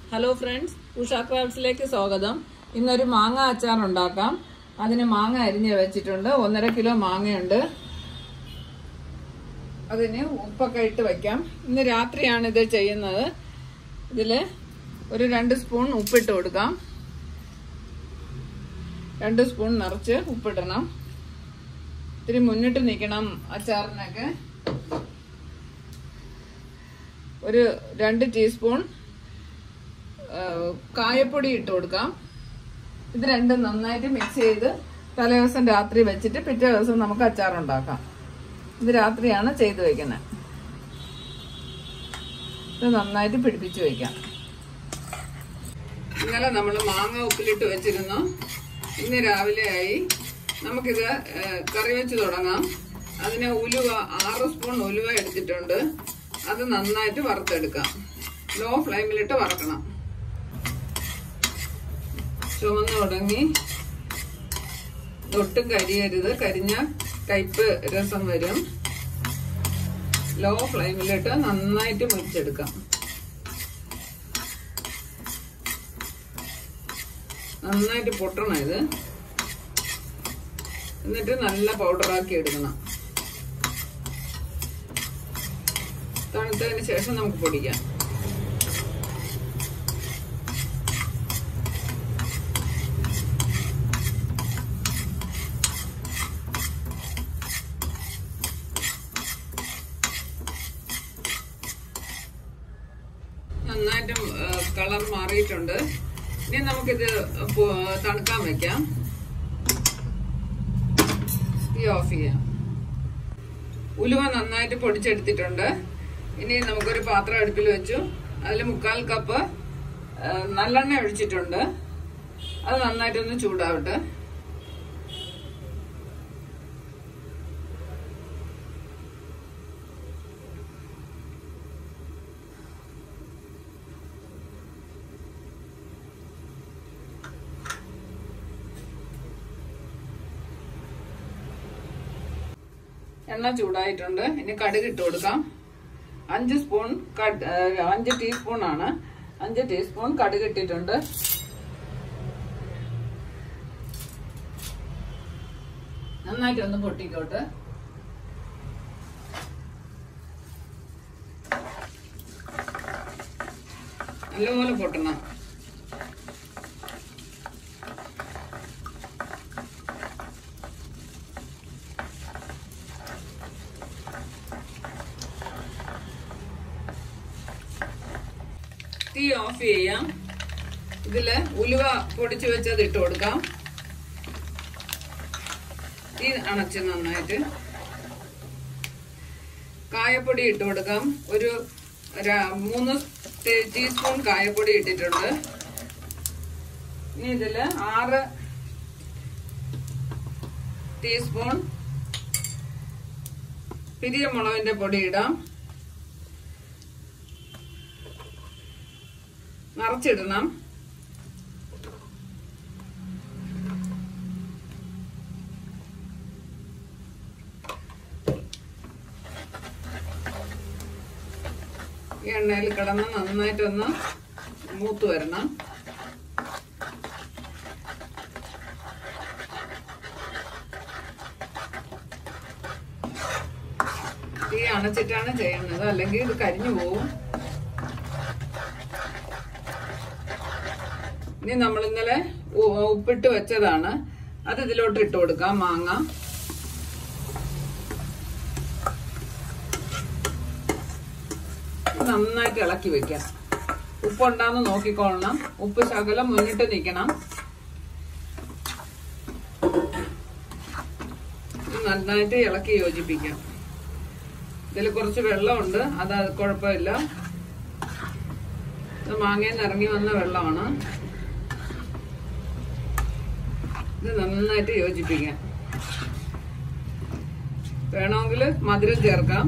hello friends Usha ക്രാഫ്റ്റ്സിലേക്ക് സ്വാഗതം ഇന്നൊരു മാങ്ങ അച്ചാർ ഉണ്ടാക്കാം അതിന് മാങ്ങ അരിഞ്ഞ് വെച്ചിട്ടുണ്ട് ഒന്നര കിലോ മാങ്ങയുണ്ട് അതിന് ഉപ്പൊക്കെ ഇട്ട് വയ്ക്കാം ഇന്ന് രാത്രിയാണ് ഇത് ചെയ്യുന്നത് ഇതിൽ ഒരു രണ്ട് സ്പൂൺ ഉപ്പിട്ട് കൊടുക്കാം രണ്ട് സ്പൂൺ നിറച്ച് ഉപ്പിടണം ഇത്തിരി മുന്നിട്ട് നിൽക്കണം അച്ചാറിനൊക്കെ ഒരു രണ്ട് ടീസ്പൂൺ ആ, കായപ്പൊടി ഇട്ട് കൊടുക്കാം ഇത് രണ്ടും നന്നായിട്ട് മിക്സ് ചെയ്ത് തലേദിവസം രാത്രി വെച്ചിട്ട് പിറ്റേ ദിവസം നമുക്ക് അച്ചാർ ഉണ്ടാക്കാം ഇത് രാത്രിയാണ് ചെയ്ത് വെക്കുന്നത് ഇത് നന്നായിട്ട് പിടിപ്പിച്ച് വെക്കാം ഇന്നലെ നമ്മൾ മാങ്ങ ഉപ്പിലിട്ട് വെച്ചിരുന്നു ഇന്ന് രാവിലെ ആയി നമുക്കിത് ഏ, കറി വെച്ച് തുടങ്ങാം അതിന് ഉലുവ ആറ് സ്പൂൺ ഉലുവ എടുത്തിട്ടുണ്ട് അത് നന്നായിട്ട് വറുത്തെടുക്കാം ലോ ഫ്ലെയിമിലിട്ട് വറക്കണം ചുവന്ന് തുടങ്ങി ഒട്ടും കരിയരുത് കരിഞ്ഞ കയ്പ് രസം വരും ലോ ഫ്ലെയിമിലിട്ട് നന്നായിട്ട് മുരിച്ചെടുക്കാം നന്നായിട്ട് പൊട്ടണം ഇത് എന്നിട്ട് നല്ല പൗഡറാക്കി എടുക്കണം തണുത്തതിന് ശേഷം നമുക്ക് പൊടിക്കാം നന്നായിട്ട് കളർ മാറിയിട്ടുണ്ട് ഇനി നമുക്കിത് പൊ- തണുക്കാൻ വെക്കാം തീ ഓഫ് ചെയ്യാം ഉലുവ നന്നായിട്ട് പൊടിച്ചെടുത്തിട്ടുണ്ട് ഇനി നമുക്കൊരു പാത്രം അടുപ്പിൽ വെച്ചു അതിൽ മുക്കാൽ കപ്പ് ആ, നല്ലെണ്ണ ഒഴിച്ചിട്ടുണ്ട് അത് നന്നായിട്ടൊന്ന് ചൂടാവട്ടെ എണ്ണ ചൂടായിട്ടുണ്ട് ഇനി കടുക് ഇട്ട് കൊടുക്കാം അഞ്ച് സ്പൂൺ കട്- ഏ, അഞ്ച് ടീസ്പൂൺ ആണ് അഞ്ച് ടീസ്പൂൺ കടുക് ഇട്ടിട്ടുണ്ട് നന്നായിട്ട് ഒന്ന് പൊട്ടിക്കോട്ട് നല്ലപോലെ പൊട്ടണം തീ ഓഫ് ചെയ്യാം ഇതില് ഉലുവ പൊടിച്ചു വെച്ചത് ഇട്ട് കൊടുക്കാം തീ അണച്ച് നന്നായിട്ട് കായപ്പൊടി ഇട്ട് കൊടുക്കാം ഒരു ര- മൂന്ന് ടീ- ടീസ്പൂൺ കായപ്പൊടി ഇട്ടിട്ടുണ്ട് ഇനി ഇതില് ആറ് ടീസ്പൂൺ പിരിയമുളകിന്റെ പൊടി ഇടാം നിറച്ചിടണം ഈ എണ്ണയിൽ കിടന്ന് നന്നായിട്ടൊന്ന് മൂത്ത് വരണം തീ അണച്ചിട്ടാണ് ചെയ്യുന്നത് അല്ലെങ്കിൽ ഇത് കരിഞ്ഞു പോകും ഇനി നമ്മൾ ഇന്നലെ ഉ- ഉപ്പിട്ട് വെച്ചതാണ് അത് ഇതിലോട്ട് ഇട്ട് കൊടുക്കാം മാങ്ങ നന്നായിട്ട് ഇളക്കി വെക്കാം ഉപ്പുണ്ടാന്ന് നോക്കിക്കൊള്ളണം ഉപ്പ് ശകലം മുന്നിട്ട് നിൽക്കണം ഇത് നന്നായിട്ട് ഇളക്കി യോജിപ്പിക്കാം ഇതിൽ കുറച്ച് വെള്ളമുണ്ട് അത് കുഴപ്പമില്ല ഇത് മാങ്ങയിൽ നിന്ന് ഇറങ്ങി വന്ന വെള്ളമാണ് ഇത് നന്നായിട്ട് യോജിപ്പിക്കാം വേണമെങ്കിൽ മധുരം ചേർക്കാം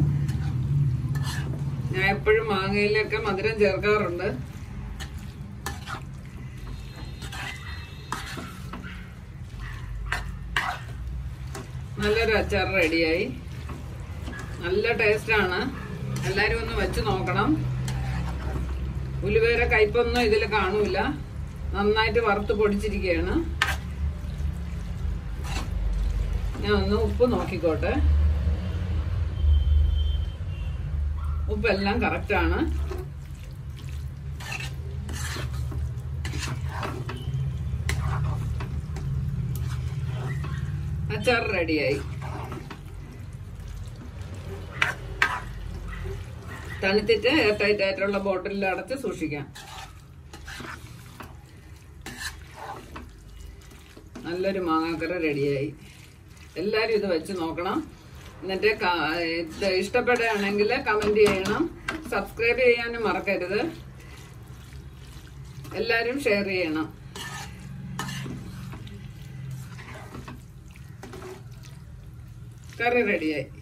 ഞാൻ എപ്പോഴും മാങ്ങയിലൊക്കെ മധുരം ചേർക്കാറുണ്ട് നല്ലൊരു അച്ചാർ റെഡിയായി നല്ല ടേസ്റ്റാണ് എല്ലാവരും ഒന്ന് വെച്ച് നോക്കണം ഉലുവേറെ കയ്പൊന്നും ഇതിൽ കാണൂല നന്നായിട്ട് വറുത്ത് പൊടിച്ചിരിക്കുകയാണ് ഞാൻ ഒന്ന് ഉപ്പ് നോക്കിക്കോട്ടെ ഉപ്പെല്ലാം കറക്റ്റാണ് അച്ചാർ റെഡിയായി തണുത്തിട്ട് എയർ ടൈറ്റ് ആയിട്ടുള്ള ബോട്ടിലിൽ അടച്ച് സൂക്ഷിക്കാം നല്ലൊരു മാങ്ങാക്കറി റെഡിയായി എല്ലാവരും ഇത് വെച്ച് നോക്കണം എന്നിട്ട് ക- ഇത് ഇഷ്ടപ്പെടുകയാണെങ്കിൽ കമന്റ് ചെയ്യണം സബ്സ്ക്രൈബ് ചെയ്യാനും മറക്കരുത് എല്ലാവരും ഷെയർ ചെയ്യണം കറി റെഡിയായി